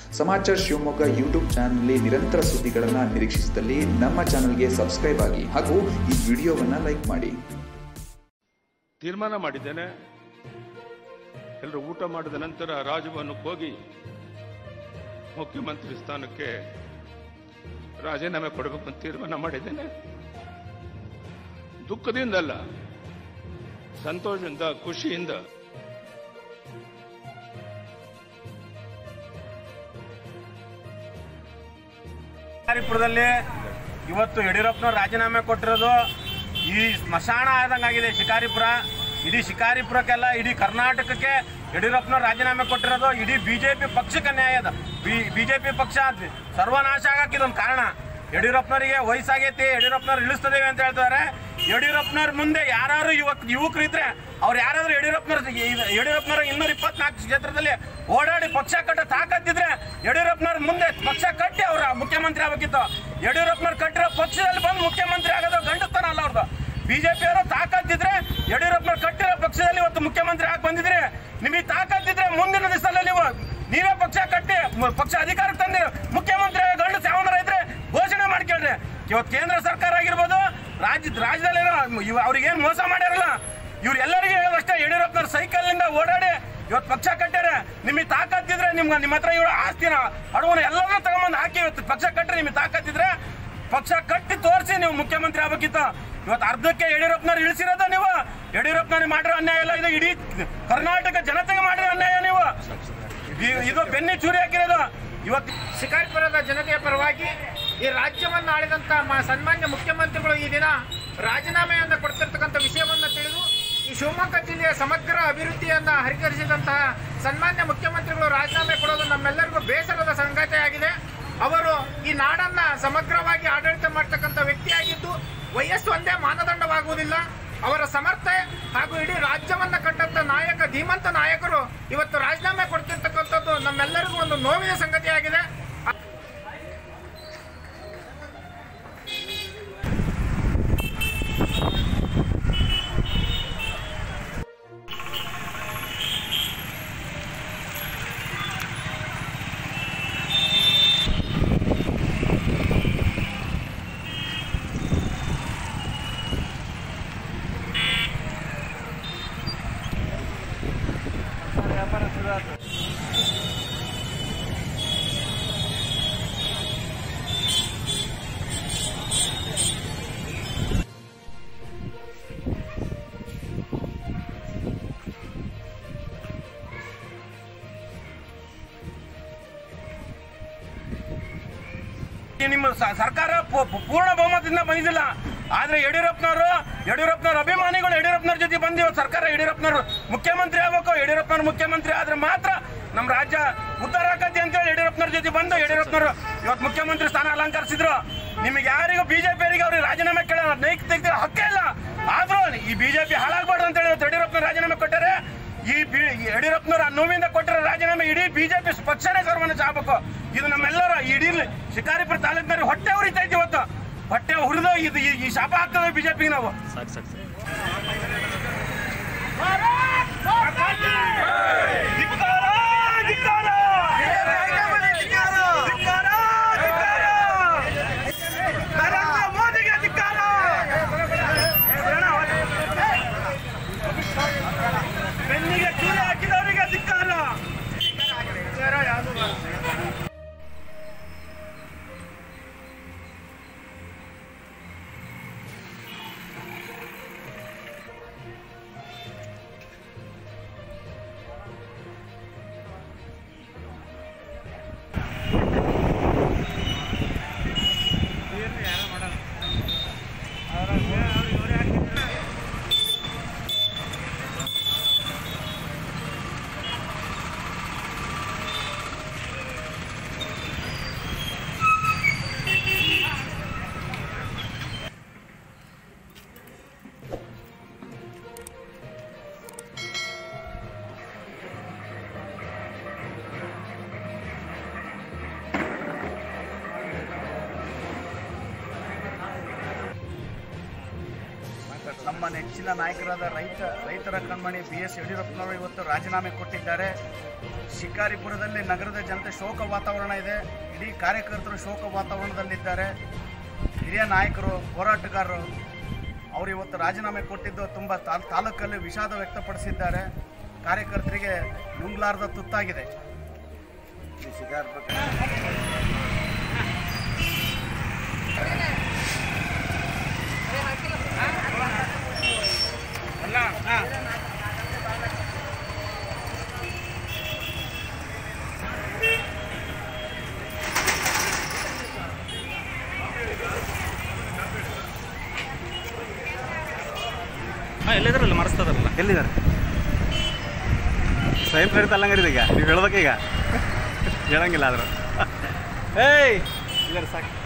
ಸಮಾಚಾರ ಶಿವಮೊಗ್ಗ ಯೂಟ್ಯೂಬ್ ಚಾನಲ್ನಲ್ಲಿ ನಿರಂತರ ಸುದ್ದಿಗಳನ್ನು ನಿರೀಕ್ಷಿಸಿದಲ್ಲಿ ನಮ್ಮ ಚಾನಲ್ಗೆ ಸಬ್ಸ್ಕ್ರೈಬ್ ಆಗಿ ಹಾಗೂ ಈ ವಿಡಿಯೋವನ್ನು ಲೈಕ್ ಮಾಡಿ ತೀರ್ಮಾನ ಮಾಡಿದ್ದೇನೆ ಎಲ್ಲರೂ ಊಟ ಮಾಡಿದ ನಂತರ ರಾಜಭವನಕ್ಕೆ ಹೋಗಿ ಮುಖ್ಯಮಂತ್ರಿ ಸ್ಥಾನಕ್ಕೆ ರಾಜೀನಾಮೆ ಕೊಡಬೇಕು ಅಂತ ತೀರ್ಮಾನ ಮಾಡಿದ್ದೇನೆ ದುಃಖದಿಂದಲ್ಲ ಸಂತೋಷದಿಂದ ಖುಷಿಯಿಂದ ಶಿಕಾರಿಪುರದಲ್ಲಿ ಇವತ್ತು ಯಡಿಯೂರಪ್ಪನವ್ರು ರಾಜೀನಾಮೆ ಕೊಟ್ಟಿರೋದು ಈ ಸ್ಮಶಾನ ಆದಂಗಾಗಿದೆ ಶಿಕಾರಿಪುರ ಇಡೀ ಶಿಕಾರಿಪುರಕ್ಕೆಲ್ಲ ಇಡೀ ಕರ್ನಾಟಕಕ್ಕೆ ಯಡಿಯೂರಪ್ಪನವ್ರು ರಾಜೀನಾಮೆ ಕೊಟ್ಟಿರೋದು ಇಡೀ ಬಿಜೆಪಿ ಪಕ್ಷಕ್ಕೆ ನ್ಯಾಯ ಅದ ಬಿಜೆಪಿ ಪಕ್ಷ ಸರ್ವನಾಶ ಆಗಕ್ಕೆ ಇದೊಂದು ಕಾರಣ ಯಡಿಯೂರಪ್ಪನವರಿಗೆ ವಯಸ್ಸಾಗೈತಿ ಯಡಿಯೂರಪ್ಪನವ್ರು ಇಳಿಸ್ತದೇವೆ ಅಂತ ಹೇಳ್ತಾರೆ ಯಡಿಯೂರಪ್ಪನವ್ರ ಮುಂದೆ ಯಾರು ಯುವಕ್ ಯುವಕರು ಇದ್ರೆ ಅವ್ರು ಯಾರಾದ್ರೂ ಯಡಿಯೂರಪ್ಪನವ್ರ ಯಡಿಯೂರಪ್ಪನವ್ರ ಇನ್ನೂರ ಇಪ್ಪತ್ನಾಲ್ಕು ಕ್ಷೇತ್ರದಲ್ಲಿ ಓಡಾಡಿ ಪಕ್ಷ ಕಟ್ಟ ತಾಕತ್ತಿದ್ರೆ ಯಡಿಯೂರಪ್ಪನವ್ರ ಮುಂದೆ ಪಕ್ಷ ಕಟ್ಟಿ ಅವ್ರ ಮುಖ್ಯಮಂತ್ರಿ ಆಗ್ಬೇಕಿತ್ತು ಯಡಿಯೂರಪ್ಪನವ್ರು ಕಟ್ಟಿರೋ ಪಕ್ಷದಲ್ಲಿ ಬಂದು ಮುಖ್ಯಮಂತ್ರಿ ಆಗೋದು ಗಂಡತನ ಅಲ್ಲ ಅವ್ರದ್ದು ಬಿಜೆಪಿ ಅವರು ತಾಕತ್ತಿದ್ರೆ ಯಡಿಯೂರಪ್ಪನವ್ರು ಕಟ್ಟಿರೋ ಪಕ್ಷದಲ್ಲಿ ಇವತ್ತು ಮುಖ್ಯಮಂತ್ರಿ ಆಗಿ ಬಂದಿದ್ರೆ ನಿಮಗೆ ತಾಕತ್ತಿದ್ರೆ ಮುಂದಿನ ದಿವಸದಲ್ಲಿ ನೀವು ನೀವೇ ಪಕ್ಷ ಕಟ್ಟಿ ಮ- ಪಕ್ಷ ಅಧಿಕಾರಕ್ಕೆ ತಂದು ಮುಖ್ಯಮಂತ್ರಿ ಗಂಡು ಯಾವನಾರ ಇದ್ರೆ ಘೋಷಣೆ ಮಾಡ್ಕೊಳ್ರಿ ಇವತ್ತು ಕೇಂದ್ರ ಸರ್ಕಾರ ಆಗಿರ್ಬೋದು ರಾಜ್ಯ ರಾಜ್ಯದಲ್ಲಿ ಅವ್ರಿಗೇನು ಮೋಸ ಮಾಡ್ಯಾರಲ್ಲ ಇವ್ರು ಎಲ್ಲರಿಗೂ ಹೇಳೋದಷ್ಟೇ ಯಡಿಯೂರಪ್ಪನವ್ರು ಸೈಕಲ್ನಿಂದ ಓಡಾಡಿ ಇವತ್ತು ಪಕ್ಷ ಕಟ್ಟ್ಯಾರ ನಿಮಗೆ ತಾಕತ್ತಿದ್ರೆ ನಿಮ್ಗೆ ನಿಮ್ಮ ಹತ್ರ ಇರೋ ಆಸ್ತಿನ ಅಡವನ್ನ ಎಲ್ಲರನ್ನೂ ತಗೊಂಬಂದು ಹಾಕಿ ಇವತ್ತು ಪಕ್ಷ ಕಟ್ಟ್ರೆ ನಿಮಗೆ ತಾಕತ್ತಿದ್ರೆ ಪಕ್ಷ ಕಟ್ಟಿ ತೋರಿಸಿ ನೀವು ಮುಖ್ಯಮಂತ್ರಿ ಆಗ್ಬೇಕಿತ್ತು ಇವತ್ತು ಅರ್ಧಕ್ಕೆ ಯಡಿಯೂರಪ್ಪನವ್ರು ಇಳಿಸಿರೋದ ನೀವು ಯಡಿಯೂರಪ್ಪನವ್ರಿಗೆ ಮಾಡಿರೋ ಅನ್ಯಾಯ ಇಲ್ಲ ಇದು ಇಡೀ ಕರ್ನಾಟಕ ಜನತೆಗೆ ಮಾಡಿರೋ ಅನ್ಯಾಯ ನೀವು ಇದು- ಇದು ಬೆನ್ನಿ ಚೂರಿ ಹಾಕಿರೋದು ಇವತ್ತು ಶಿಕಾರಿಪುರದ ಜನತೆಯ ಪರವಾಗಿ ಈ ರಾಜ್ಯವನ್ನು ಆಳಿದಂತ ಮ- ಸನ್ಮಾನ್ಯ ಮುಖ್ಯಮಂತ್ರಿಗಳು ಈ ದಿನ ರಾಜೀನಾಮೆಯನ್ನ ಕೊಡ್ತಿರ್ತಕ್ಕಂಥ ವಿಷಯವನ್ನ ತಿಳಿದು ಈ ಶಿವಮೊಗ್ಗ ಜಿಲ್ಲೆಯ ಸಮಗ್ರ ಅಭಿವೃದ್ಧಿಯನ್ನ ಹರಿಕರಿಸಿದಂತಹ ಸನ್ಮಾನ್ಯ ಮುಖ್ಯಮಂತ್ರಿಗಳು ರಾಜೀನಾಮೆ ಕೊಡೋದು ನಮ್ಮೆಲ್ಲರಿಗೂ ಬೇಸರದ ಸಂಗತಿಯಾಗಿದೆ ಅವರು ಈ ನಾಡನ್ನ ಸಮಗ್ರವಾಗಿ ಆಡಳಿತ ಮಾಡ್ತಕ್ಕಂಥ ವ್ಯಕ್ತಿಯಾಗಿದ್ದು ವಯಸ್ಸು ಒಂದೇ ಮಾನದಂಡವಾಗುವುದಿಲ್ಲ ಅವರ ಸಮರ್ಥ ಹಾಗೂ ಇಡೀ ರಾಜ್ಯವನ್ನ ಕಟ್ಟಂತ ನಾಯಕ ಧೀಮಂತ ನಾಯಕರು ಇವತ್ತು ರಾಜೀನಾಮೆ ಕೊಡ್ತಿರ್ತಕ್ಕಂಥದ್ದು ನಮ್ಮೆಲ್ಲರಿಗೂ ಒಂದು ನೋವಿನ ಸಂಗತಿಯಾಗಿದೆ ಈ ನಿಮ್ಮ ಸ- ಸರ್ಕಾರ ಪೂ- ಪೂ- ಪೂರ್ಣ ಬಹುಮತದಿಂದ ಬಂದಿಲ್ಲ ಆದ್ರೆ ಯಡಿಯೂರಪ್ಪನವರು ಯಡಿಯೂರಪ್ಪನವ್ರ ಅಭಿಮಾನಿಗಳು ಯಡಿಯೂರಪ್ಪನವ್ರ ಜೊತೆ ಬಂದು ಇವತ್ತು ಸರ್ಕಾರ ಯಡಿಯೂರಪ್ಪನವರು ಮುಖ್ಯಮಂತ್ರಿ ಆಗ್ಬೇಕು ಯಡಿಯೂರಪ್ಪನವ್ರು ಮುಖ್ಯಮಂತ್ರಿ ಆದ್ರೆ ಮಾತ್ರ ನಮ್ಮ ರಾಜ್ಯ ಉದ್ಧಾರ ಆಕತಿ ಅಂತೇಳಿ ಯಡಿಯೂರಪ್ಪನವ್ರ ಜೊತೆ ಬಂದು ಯಡಿಯೂರಪ್ಪನವರು ಇವತ್ತು ಮುಖ್ಯಮಂತ್ರಿ ಸ್ಥಾನ ಅಲಂಕರಿಸಿದ್ರು ನಿಮಗೆ ಯಾರಿಗೂ ಬಿಜೆಪಿಯವರಿಗೆ ಅವ್ರಿಗೆ ರಾಜೀನಾಮೆ ಕೇಳ ನೈಕ್ ತೆಗ್ದಿರೋ ಹಕ್ಕೇ ಇಲ್ಲ ಆದ್ರೂ ಈ ಬಿಜೆಪಿ ಹಾಳಾಗ್ಬಾರ್ದು ಅಂತೇಳಿ ಇವತ್ತು ಯಡಿಯೂರಪ್ಪನವ್ರು ರಾಜೀನಾಮೆ ಕೊಟ್ಟರೆ ಈ ಬಿ- ಯಡಿಯೂರಪ್ಪನವ್ರ ಆ ನೋವಿಂದ ಕೊಟ್ಟಿರೋ ರಾಜೀನಾಮೆ ಇಡೀ ಬಿಜೆಪಿ ಪಕ್ಷನೇ ಸರ್ವನಾಶ ಆಗ್ಬೇಕು ಇದು ನಮ್ಮೆಲ್ಲರ ಇಡೀ ಶಿಕಾರಿಪುರ ತಾಲೂಕಿನವ್ರಿಗೆ ಹೊಟ್ಟೆ ಉರಿತಾ ಇತ್ತು ಇವತ್ತು ಹೊಟ್ಟೆ ಹುರಿದು ಇದು ಈ- ಈ ಶಾಪ ಆಗ್ತದೆ ಬಿಜೆಪಿಗೆ ನಾವು ಧಿಕ್ಕಾರ, ಧಿಕ್ಕಾರ! ಧಿಕ್ಕಾರ, ಧಿಕ್ಕಾರ! ನರೇಂದ್ರ ಮೋದಿಗೆ ಧಿಕ್ಕಾರ! ಬೆನ್ನಿಗೆ ಚೂರಿ ಹಾಕಿದವರಿಗೆ ಧಿಕ್ಕಾರ ನೆಚ್ಚಿನ ನಾಯಕರಾದ ರೈತ ರೈತರ ಕಣ್ಮಣಿ ಬಿ ಎಸ್ ಯಡಿಯೂರಪ್ಪನವರು ಇವತ್ತು ರಾಜೀನಾಮೆ ಕೊಟ್ಟಿದ್ದಾರೆ ಶಿಕಾರಿಪುರದಲ್ಲಿ ನಗರದ ಜನತೆ ಶೋಕ ವಾತಾವರಣ ಇದೆ ಇಡೀ ಕಾರ್ಯಕರ್ತರು ಶೋಕ ವಾತಾವರಣದಲ್ಲಿದ್ದಾರೆ ಹಿರಿಯ ನಾಯಕರು ಹೋರಾಟಗಾರರು ಅವರು ಇವತ್ತು ರಾಜೀನಾಮೆ ಕೊಟ್ಟಿದ್ದು ತುಂಬ ತಾಲ್ ತಾಲೂಕಲ್ಲಿ ವಿಷಾದ ವ್ಯಕ್ತಪಡಿಸಿದ್ದಾರೆ ಕಾರ್ಯಕರ್ತರಿಗೆ ನುಂಗ್ಲಾರ್ದ ತುತ್ತಾಗಿದೆ ಎಲ್ಲಿದ್ರಲ್ಲ ಮಾಡಿಸ್ತದ್ರಲ್ಲ ಎಲ್ಲಿದ್ದಾರೆ ಸ್ವಯಂ ಪ್ರೇರಿತ ಅಲ್ಲಂಗಾರಿದೆ ಈಗ ನೀವು ಹೇಳ್ಬೇಕೀಗ ಹೇಳಂಗಿಲ್ಲ ಆದ್ರೆ ಏಯ್ ಇಲ್ಲರ ಸಾಕು